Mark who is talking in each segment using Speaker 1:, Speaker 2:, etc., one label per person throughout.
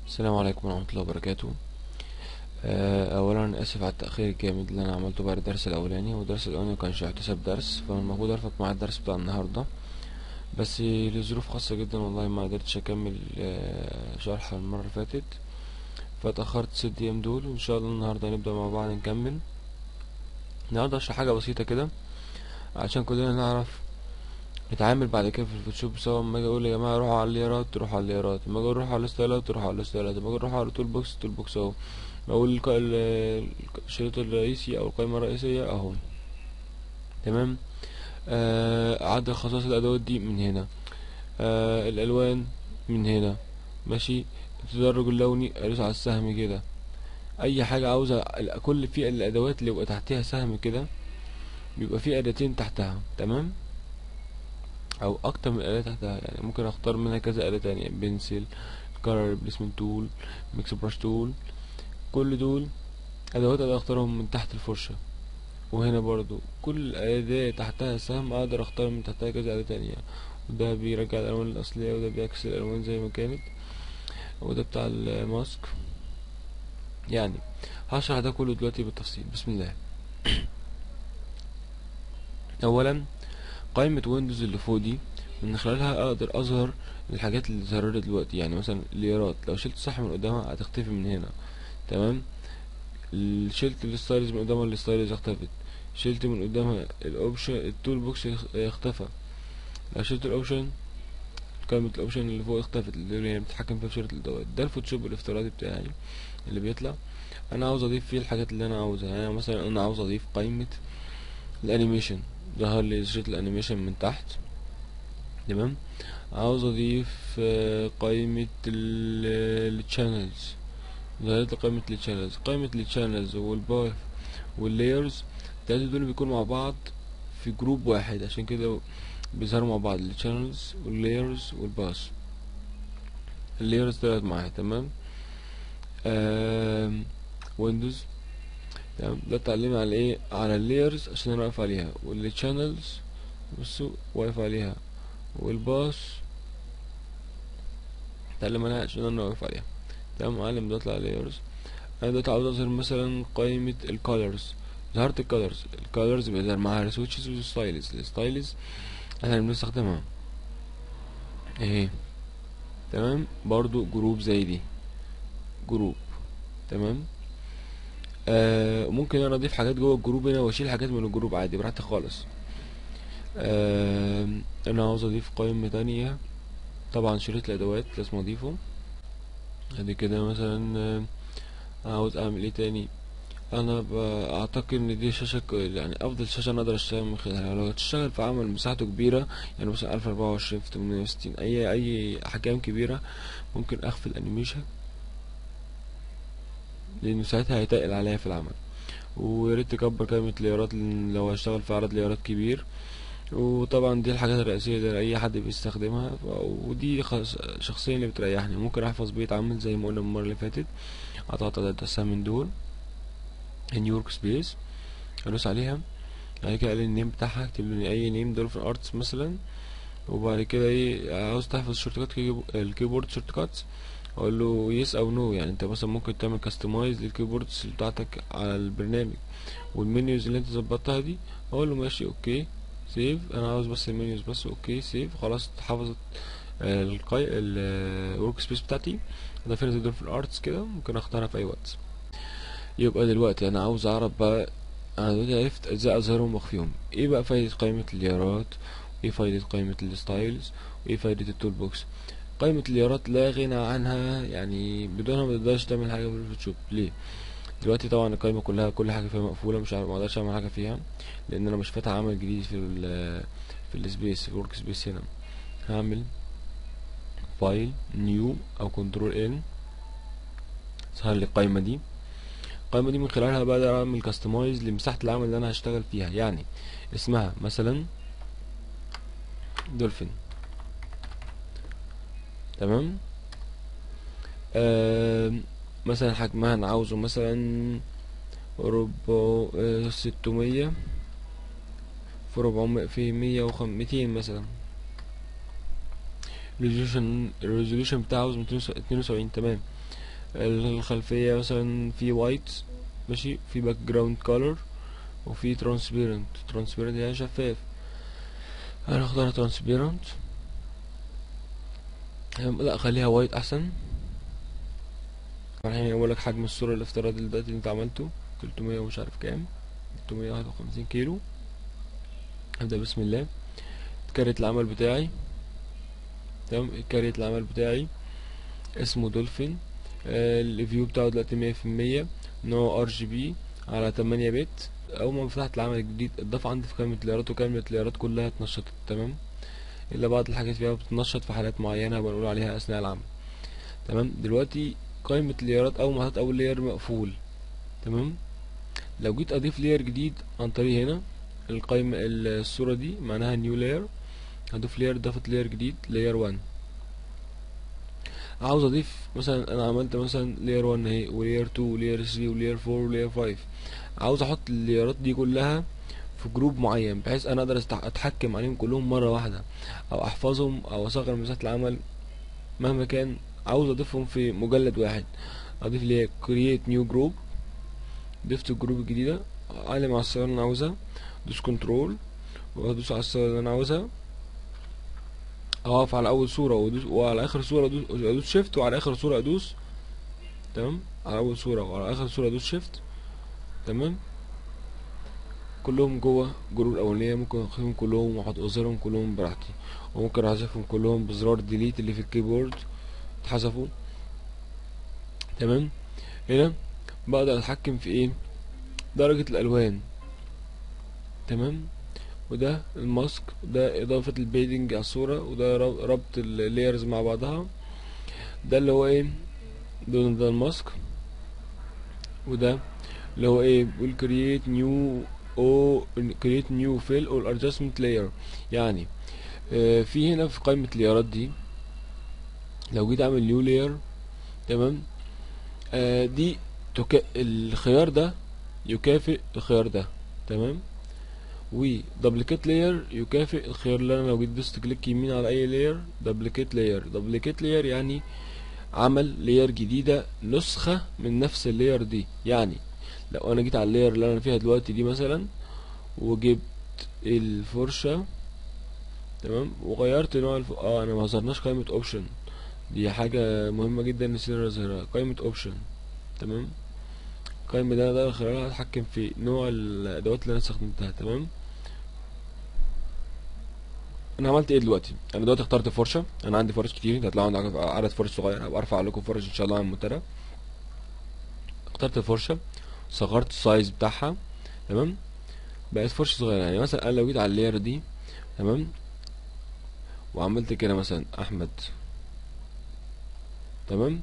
Speaker 1: السلام عليكم ورحمة الله وبركاته آه، أولا آسف على التأخير الجامد اللي أنا عملته بعد الدرس الأولاني والدرس الأولاني مكانش يحتسب درس فالمفروض أرفق مع الدرس بتاع النهاردة بس لظروف خاصة جدا والله ما قدرتش أكمل آه، شرح المرة اللي فاتت فاتأخرت ست أيام دول وإن شاء الله النهاردة هنبدأ مع بعض نكمل النهاردة هشرح حاجة بسيطة كده عشان كلنا نعرف نتعامل بعد كده في الفوتوشوب سوا اما اجي اقول يا جماعه روحوا على الليرات تروحوا على الليرات اما اجي اروح على الستايلات تروحوا على الستايلات اما اجي اروح على التول بوكس التول بوكس اهو اقول الق- ال- الشريط الرئيسي او القائمه الرئيسيه اهو تمام آه عدد خصائص الادوات دي من هنا آه الالوان من هنا ماشي التدرج اللوني ادوس على السهم كده اي حاجه عاوزه ال- كل في الادوات اللي يبقى تحتها سهم كده بيبقى في اداتين تحتها تمام او اكتر من اداة تحتها يعني ممكن اختار منها كذا اداة تانية بنسل كولر ريبليسمنت تول ميكس براش تول كل دول ادوات اقدر اختارهم من تحت الفرشة وهنا برضو كل اداة تحتها سهم اقدر اختار من تحتها كذا اداة تانية وده بيرجع الالوان الاصلية وده بيعكس الالوان زي ما كانت وده بتاع الماسك يعني هشرح ده كله دلوقتي بالتفصيل بسم الله اولا قائمة ويندوز اللي فوق دي من خلالها اقدر اظهر الحاجات اللي ظهرت دلوقتي يعني مثلا الليرات لو شلت صح من قدامها هتختفي من هنا تمام ال- شلت الستايلز من قدامها الستايلز اختفت شلت من قدامها الاوبشن التول بوكس اخ- اختفى لو شلت الاوبشن قائمة الاوبشن اللي فوق اختفت اللي هي بتتحكم فيها في شريط الادوات ده الفوتوشوب الافتراضي بتاعي اللي بيطلع انا عاوز اضيف فيه الحاجات اللي انا عاوزها يعني مثلا انا عاوز اضيف قائمة الانيميشن ظهر لي شريط الانيميشن من تحت تمام عاوز اضيف آه، قائمة الشانلز ظهرت لي قائمة الشانلز قائمة الشانلز والباث واللايرز التلاتة دول بيكونوا مع بعض في جروب واحد عشان كده بيظهروا مع بعض الشانلز واللايرز والباث اللايرز طلعت معايا تمام آم، ويندوز تمام ده اتعلمنا على ايه على اللايرز عشان انا واقف عليها والشانلز بصوا واقف عليها والباص اتعلم عليها عشان انا واقف عليها تمام معلم بطلع لايرز انا دلوقتي عاوز اظهر مثلا قائمة الكولرز ظهرت الكولرز الكولرز بيظهر معاها السويتشز والستايلز الستايلز احنا بنستخدمها اهي تمام برضو جروب زي دي جروب تمام آه ممكن انا اضيف حاجات جوه الجروب هنا واشيل حاجات من الجروب عادي براحتي خالص آه انا عاوز اضيف قائمة تانية طبعا شريط الادوات لازم اضيفه ادي كده مثلا آه، عاوز اعمل ايه تاني انا ب- اعتقد ان دي شاشة ك- يعني افضل شاشة انا اقدر اشتغل من خلالها لو هتشتغل في عمل مساحته كبيرة يعني مثلا الف اربعة وعشرين في تمانية وستين اي اي احجام كبيرة ممكن اخفي الانيميشن لانه ساعتها هيتقل عليا في العمل وياريت تكبر كلمة ليارات لأن لو هشتغل في عدد ليارات كبير وطبعا دي الحاجات الرئيسية اللي أي حد بيستخدمها ف- ودي خاص- شخصيا اللي بتريحني ممكن أحفظ بيت عمل زي ما قلنا المرة اللي فاتت أضغط على الدسة من دول نيويورك سبيس أدوس عليها بعد كده قال النيم بتاعها اكتب لي أي نيم دولفين أرتس مثلا وبعد كده ايه عاوز تحفظ شورت كات الكيبورد شورت كاتس اقول له يس او نو يعني انت مثلا ممكن تعمل كاستمايز للكيبوردز بتاعتك على البرنامج والمنيوز اللي انت ظبطتها دي اقول له ماشي اوكي سيف انا عاوز بس المنيوز بس اوكي سيف خلاص اتحفظت آه، القي الورك سبيس بتاعتي ده فين تقدر في الارتس كده ممكن اختارها في اي وقت يبقى دلوقتي انا عاوز اعرف بقى انا دلوقتي عرفت ازاي اظهرهم واخفيهم ايه بقى فايدة قائمة اليارات وايه فايدة قائمة الستايلز وايه فايدة التول بوكس قائمة اليارات لا غنى عنها يعني بدونها ما تقدرش تعمل حاجة في الفوتوشوب ليه دلوقتي طبعا القائمة كلها كل حاجة فيها مقفولة مش عارف ما اقدرش اعمل حاجة فيها لان انا مش فاتح عمل جديد في ال في السبيس الورك سبيس هنا هعمل فايل نيو او كنترول ان ظهر لي القائمة دي القائمة دي من خلالها بقدر اعمل كاستمايز لمساحة العمل اللي انا هشتغل فيها يعني اسمها مثلا دولفين تمام آم، مثلا حجمها انا عاوزه مثلا ربع ستمية في ربعمية في مية وخم ميتين مثلا الريزولوشن الريزولوشن بتاعه عاوز ميتين اتنين وسبعين تمام الخلفية مثلا في وايت ماشي في باك جراوند كولر وفي ترانسبيرنت ترانسبيرنت يعني شفاف انا اختار ترانسبيرنت لا خليها وايت احسن الحين اقول لك حجم الصورة الافتراضي اللي دلوقتي اللي انت عملته 300 ومش عارف كام 351 كيلو ابدا بسم الله كاريت العمل بتاعي تمام كاريت العمل بتاعي اسمه دولفين آه الفيو بتاعه دلوقتي مية في المية نوع ار جي بي على تمانية بت اول ما فتحت العمل الجديد اتضاف عندي في قائمة الإيرادات وقائمة الإيرادات كلها اتنشطت تمام الا بعض الحاجات فيها بتتنشط في حالات معينة بنقول عليها اثناء العمل تمام دلوقتي قائمة الإيرادات اول ما حطيت اول لاير مقفول تمام لو جيت اضيف لاير جديد عن طريق هنا القائمة الصورة دي معناها نيو لاير هضيف لاير ضافت لاير جديد لاير 1 عاوز اضيف مثلا انا عملت مثلا لاير 1 اهي ولاير 2 ولاير 3 ولاير 4 ولاير 5 عاوز احط اللايرات دي كلها في جروب معين بحيث انا اقدر اتحكم عليهم كلهم مره واحده او احفظهم او اصغر مساحه العمل مهما كان عاوز اضيفهم في مجلد واحد اضيف لي create new group ضفت الجروب الجديده اعلم على الصيغه اللي انا عاوزها ادوس كنترول وادوس على الصيغه اللي انا عاوزها اقف على اول صوره وادوس وعلى اخر صوره ادوس ادوس شيفت وعلى اخر صوره ادوس تمام على اول صوره وعلى اخر صوره ادوس شيفت تمام كلهم جوه الجروب الاولانيه ممكن اخدهم كلهم واحط اظهرهم كلهم براحتي وممكن احذفهم كلهم بزرار ديليت اللي في الكيبورد اتحذفوا تمام هنا بقدر اتحكم في ايه درجه الالوان تمام وده الماسك ده اضافة البيدنج على الصورة وده ربط اللايرز مع بعضها ده اللي هو ايه ده, ده الماسك وده اللي هو ايه بيقول create new او create new fill or adjustment layer يعني آه في هنا في قائمة اللايرات دي لو جيت اعمل new layer تمام آه دي تك... الخيار ده يكافئ الخيار ده تمام ودبليكيت لاير يكافئ الخيار اللي انا لو جيت دوست كليك يمين على اي لاير دبليكيت لاير دبليكيت لاير يعني عمل لاير جديدة نسخة من نفس اللاير دي يعني لو انا جيت على اللاير اللي انا فيها دلوقتي دي مثلا وجبت الفرشة تمام وغيرت نوع الف... اه انا ما ظهرناش قائمة اوبشن دي حاجة مهمة جدا نسينا نظهرها قائمة اوبشن تمام القائمة ده ده خلالها اتحكم في نوع الادوات اللي انا استخدمتها تمام انا عملت ايه دلوقتي انا دلوقتي اخترت فرشه انا عندي فرش كتير انت هتلاقوا عندك عدد فرش صغير هبقى ارفع لكم فرش ان شاء الله عن المنتدى اخترت الفرشه صغرت السايز بتاعها تمام بقت فرشه صغيره يعني مثلا انا لو جيت على اللاير دي تمام وعملت كده مثلا احمد تمام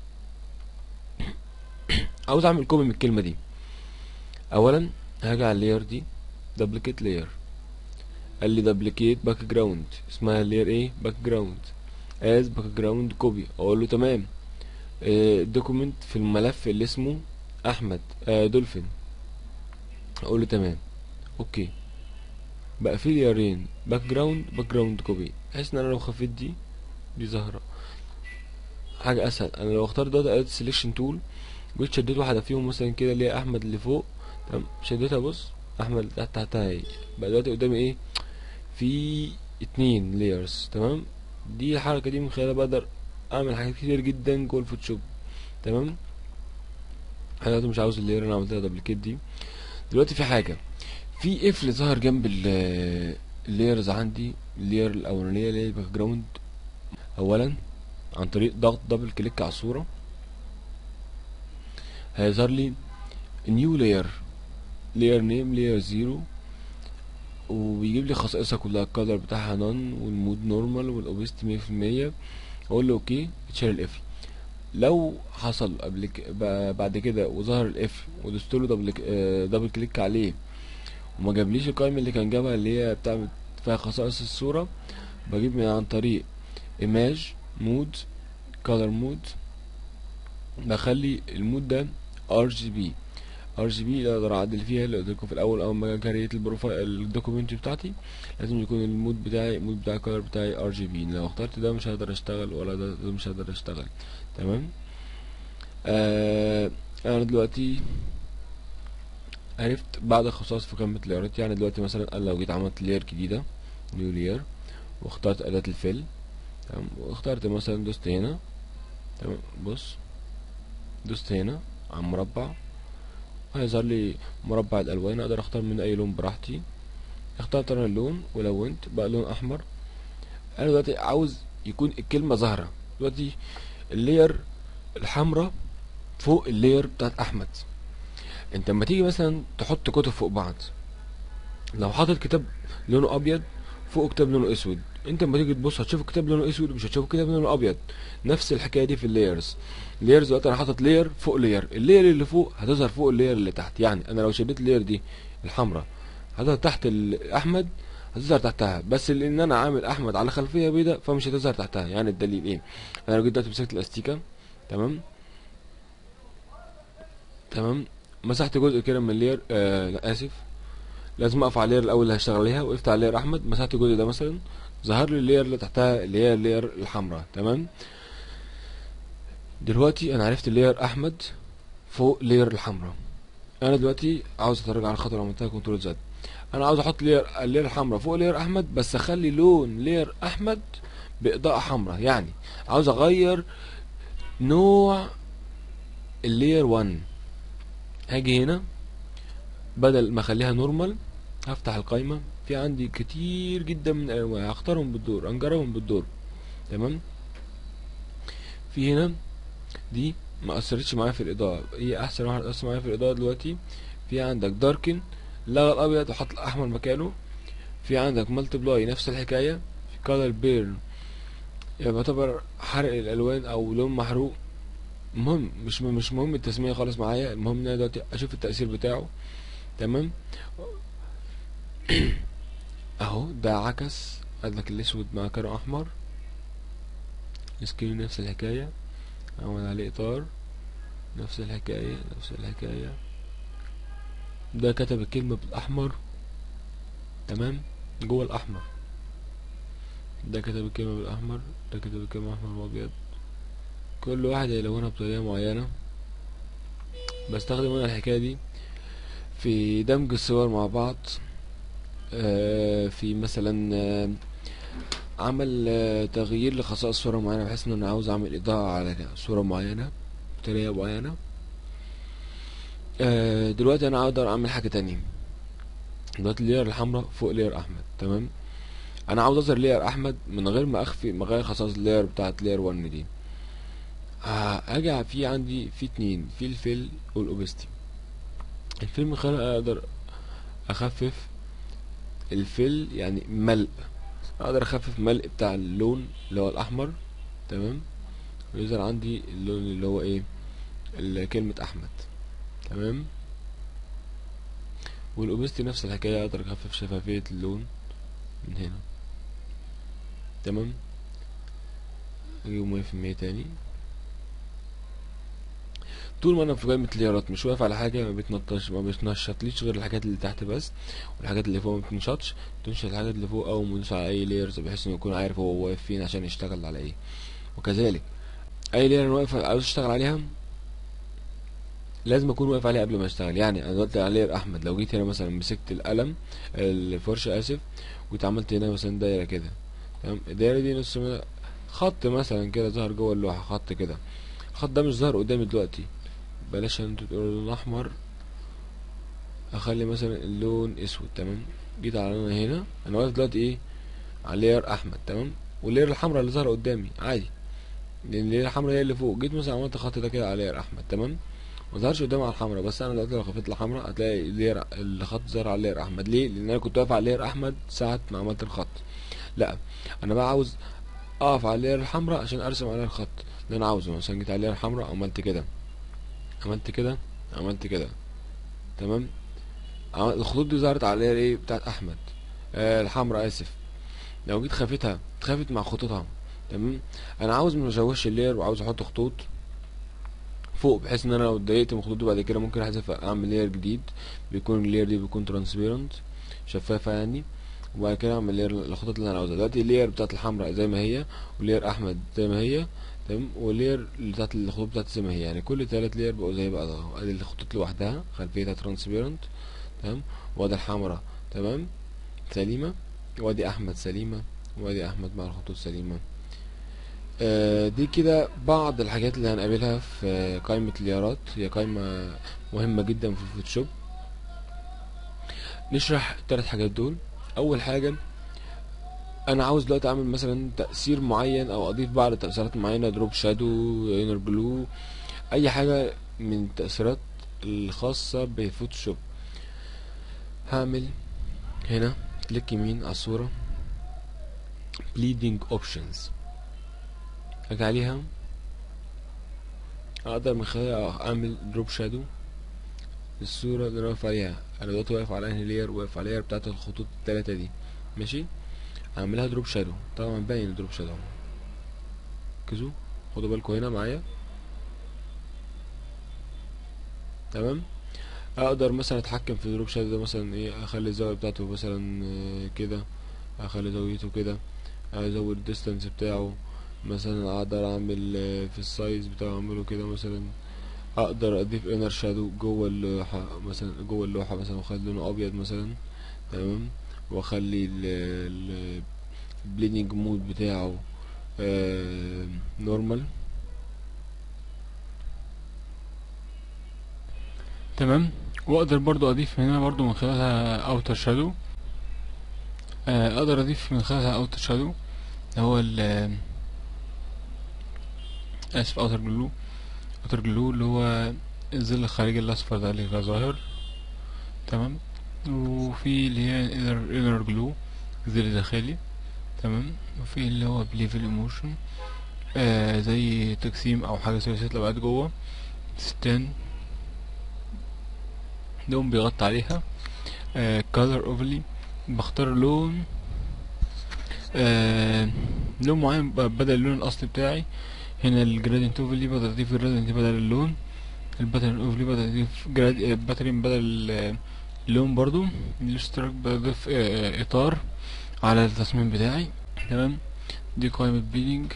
Speaker 1: عاوز اعمل كوبي من الكلمه دي اولا هاجي على اللاير دي دبليكيت لاير قال لي دبليكيت باك جراوند اسمها اللاير ايه باك جراوند از باك جراوند كوبي اقول له تمام الدوكيمنت في الملف اللي اسمه احمد آه دولفين اقول له تمام اوكي بقى في لايرين باك جراوند باك جراوند كوبي بحيث ان انا لو خفيت دي دي ظاهره حاجه اسهل انا لو اختار داتا اد سيلكشن تول جيت شديت واحده فيهم مثلا كده اللي هي احمد اللي فوق تمام شديتها بص احمد تحت تحتها اهي بقى دلوقتي قدامي ايه في اتنين لايرز تمام دي الحركه دي من خلالها بقدر اعمل حاجات كتير جدا جوه الفوتوشوب تمام انا دلوقتي مش عاوز اللاير انا عملتها دبليكيت دي دلوقتي في حاجه في قفل ظهر جنب اللايرز عندي اللاير الاولانيه اللي هي الباك جراوند اولا عن طريق ضغط دبل كليك على الصوره هيظهر لي نيو لاير لاير نيم لاير زيرو وبيجيب لي خصائصها كلها الكالر بتاعها نون والمود نورمال والاوبستي مية في المية اقول له اوكي اتشال القفل لو حصل قبل ك... بعد كده وظهر القفل ودوست له دبل آه دبل كليك عليه وما جابليش القائمه اللي كان جابها اللي هي بتاع فيها خصائص الصوره بجيب من عن طريق ايماج مود كالر مود بخلي المود ده ار جي بي ار جي بي اقدر اعدل فيها اللي قلت لكم في الاول اول ما كريت البروفايل الدوكيومنت بتاعتي لازم يكون المود بتاعي المود بتاع الكلر بتاعي ار جي بي لو اخترت ده مش هقدر اشتغل ولا ده, ده مش هقدر اشتغل تمام آه انا دلوقتي عرفت بعض الخصائص في قائمة اللايرات يعني دلوقتي مثلا انا لو جيت عملت لاير جديدة نيو لاير واخترت أداة الفيل تمام واخترت مثلا دوست هنا تمام بص دوست هنا على المربع هيظهر لي مربع الالوان اقدر اختار من اي لون براحتي اخترت انا اللون ولونت بقى لون احمر انا دلوقتي عاوز يكون الكلمة ظاهرة دلوقتي اللير الحمراء فوق اللير بتاعت احمد انت لما تيجي مثلا تحط كتب فوق بعض لو حاطط كتاب لونه ابيض فوق كتاب لونه اسود انت لما تيجي تبص هتشوف كتاب لونه اسود ومش هتشوف كتاب لونه ابيض نفس الحكايه دي في اللايرز اللايرز دلوقتي انا حاطط لاير فوق لاير اللاير اللي فوق هتظهر فوق اللاير اللي تحت يعني انا لو شديت اللاير دي الحمراء هتظهر تحت ال- احمد هتظهر تحتها بس لان انا عامل احمد على خلفيه بيضاء فمش هتظهر تحتها يعني الدليل ايه انا لو جيت دلوقتي مسكت الاستيكه تمام تمام مسحت جزء كده من اللير آه لا اسف لازم اقف على اللير الاول اللي هشتغل عليها وقفت على اللير احمد مسحت الجزء ده مثلا ظهر لي اللير اللي تحتها اللي هي اللير الحمراء تمام دلوقتي انا عرفت اللير احمد فوق لير الحمراء انا دلوقتي عاوز اترجع على الخطوه اللي عملتها كنترول زد انا عاوز احط لير اللير الحمراء فوق لير احمد بس اخلي لون لير احمد باضاءه حمراء يعني عاوز اغير نوع اللير 1 هاجي هنا بدل ما اخليها نورمال هفتح القايمة في عندي كتير جدا من الانواع هختارهم بالدور هنجربهم بالدور تمام في هنا دي ما اثرتش معايا في الاضاءة هي احسن واحدة اثر معايا في الاضاءة دلوقتي في عندك داركن لغى الابيض وحط الاحمر مكانه في عندك مالتيبلاي نفس الحكاية في كولر بيرن يعني يعتبر حرق الالوان او لون محروق المهم مش مش مهم التسمية خالص معايا المهم ان انا دلوقتي اشوف التأثير بتاعه تمام اهو ده عكس قال لك الاسود مع كانه احمر السكرين نفس الحكاية عمل عليه اطار نفس الحكاية نفس الحكاية ده كتب الكلمة بالاحمر تمام جوه الاحمر ده كتب الكلمة بالاحمر ده كتب الكلمة احمر وابيض كل واحد هيلونها بطريقة معينة بستخدم انا الحكاية دي في دمج الصور مع بعض آه، في مثلا آه، عمل آه، تغيير لخصائص صورة معينة بحيث ان انا عاوز اعمل اضاءة على صورة معينة بطريقة معينة آه، دلوقتي انا اقدر اعمل حاجة تانية دلوقتي اللير الحمراء فوق لير احمد تمام انا عاوز اظهر لير احمد من غير ما اخفي ما اغير خصائص اللير بتاعت لير 1 دي آه، اجي في عندي في اتنين في الفيل والاوبستي الفيل من خلال اقدر اخفف الفيل يعني ملء اقدر اخفف ملء بتاع اللون اللي هو الاحمر تمام ويظهر عندي اللون اللي هو ايه ال- كلمة احمد تمام والاوبستي نفس الحكاية اقدر اخفف شفافية اللون من هنا تمام اجيبه مية في المية تاني طول ما انا في قائمة اليارات مش واقف على حاجة ما بتنطش ما بتنشطليش غير الحاجات اللي تحت بس والحاجات اللي فوق ما بتنشطش تنشط الحاجات اللي فوق اول ما ندوس على اي لايرز بحيث انه يكون عارف هو واقف فين عشان يشتغل على ايه وكذلك اي لاير انا واقف عاوز اشتغل عليها لازم اكون واقف عليها قبل ما اشتغل يعني انا دلوقتي على لاير احمد لو جيت هنا مثلا مسكت القلم الفرشة اسف وجيت عملت هنا مثلا دايرة كده تمام الدايرة دي نص م- خط مثلا كده ظهر جوه اللوحة خط كده الخط ده مش ظاهر قدامي دلوقتي بلاش انتوا تقولوا اللون احمر اخلي مثلا اللون اسود تمام جيت على انا هنا انا واقف دلوقتي ايه على لير احمد تمام واللير الحمراء اللي ظاهره قدامي عادي لان اللير الحمراء هي اللي فوق جيت مثلا عملت خط ده كده على لير احمد تمام ما ظهرش قدامي على الحمراء بس انا دلوقتي لو خفيت الحمراء هتلاقي اللير الخط ظهر على لير احمد ليه لان انا كنت واقف على لير احمد ساعه ما عملت الخط لا انا بقى عاوز اقف على اللير الحمراء عشان ارسم عليها الخط اللي انا عاوزه مثلا جيت على اللير الحمراء عملت كده عملت كده عملت كده تمام عمل- الخطوط دي ظهرت على ايه بتاعت احمد آه الحمراء اسف لو جيت خافتها اتخافت مع خطوطها تمام انا عاوز ما اشوهش اللير وعاوز احط خطوط فوق بحيث ان انا لو اتضايقت من الخطوط دي بعد كده ممكن احذف اعمل لير جديد بيكون اللير دي بيكون ترانسبيرنت شفافه يعني وبعد كده اعمل لير الخطوط اللي انا عاوزها دلوقتي اللير بتاعت الحمراء زي ما هي ولير احمد زي ما هي تمام واللير اللي بتاعت الخطوط بتاعت زي ما هي يعني كل تلات لير بقوا زي بعض اهو ادي الخطوط لوحدها خلفيتها ترانسبيرنت تمام وادي الحمراء تمام سليمة وادي احمد سليمة وادي احمد مع الخطوط سليمة آه دي كده بعض الحاجات اللي هنقابلها في قائمة اليارات هي قائمة مهمة جدا في الفوتوشوب نشرح التلات حاجات دول اول حاجة انا عاوز دلوقتي اعمل مثلا تأثير معين او اضيف بعض التأثيرات معينة دروب شادو انر جلو اي حاجة من التأثيرات الخاصة بفوتوشوب هعمل هنا كليك يمين على الصورة bleeding options اجي عليها اقدر من خلالها اعمل دروب شادو الصورة اللي انا واقف عليها انا دلوقتي واقف على انهي لير واقف على اللير بتاعت الخطوط التلاتة دي ماشي اعملها دروب شادو طبعا باين الدروب شادو ركزوا خدوا بالكم هنا معايا تمام اقدر مثلا اتحكم في الدروب شادو ده مثلا ايه اخلي الزاويه بتاعته مثلا آه، كده اخلي زاويته كده ازود الديستانس بتاعه مثلا اقدر اعمل آه، في السايز بتاعه اعمله كده مثلا اقدر اضيف انر شادو جوه اللوحه مثلا جوه اللوحه مثلا واخلي لونه ابيض مثلا تمام واخلي البليدنج مود بتاعه نورمال
Speaker 2: تمام واقدر برضو اضيف هنا برضو من خلالها اوتر شادو اقدر اضيف من خلالها اوتر شادو اللي هو ال اسف اوتر جلو اوتر جلو اللي هو الظل الخارجي الاصفر ده اللي يبقى ظاهر تمام وفي اللي هي انر جلو ظل داخلي تمام وفي اللي هو بليفل ايموشن آه زي تجسيم او حاجه ثلاثيه الابعاد جوه ستان لون بيغطي عليها آه color overlay بختار لون آه لون معين ب- بدل اللون الاصلي بتاعي هنا الجرادينت overlay بقدر اضيف الجرادينت بدل اللون الباترن overlay بقدر اضيف باترن بدل ال- اللون برضو الاشتراك بضيف آه اطار على التصميم بتاعي تمام دي قائمة بيلينج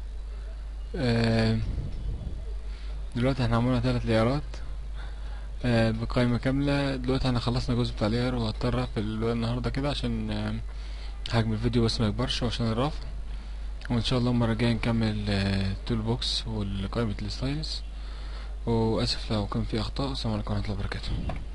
Speaker 2: آه دلوقتي احنا عملنا ثلاث ليارات آه بقائمة كاملة دلوقتي احنا خلصنا الجزء بتاع لير وهضطر اقفل النهاردة كده عشان آه حجم الفيديو بس ما يكبرش وعشان الرفع وان شاء الله المرة الجاية نكمل آه التول بوكس وقائمة الستايلز واسف لو كان في اخطاء السلام عليكم ورحمة الله وبركاته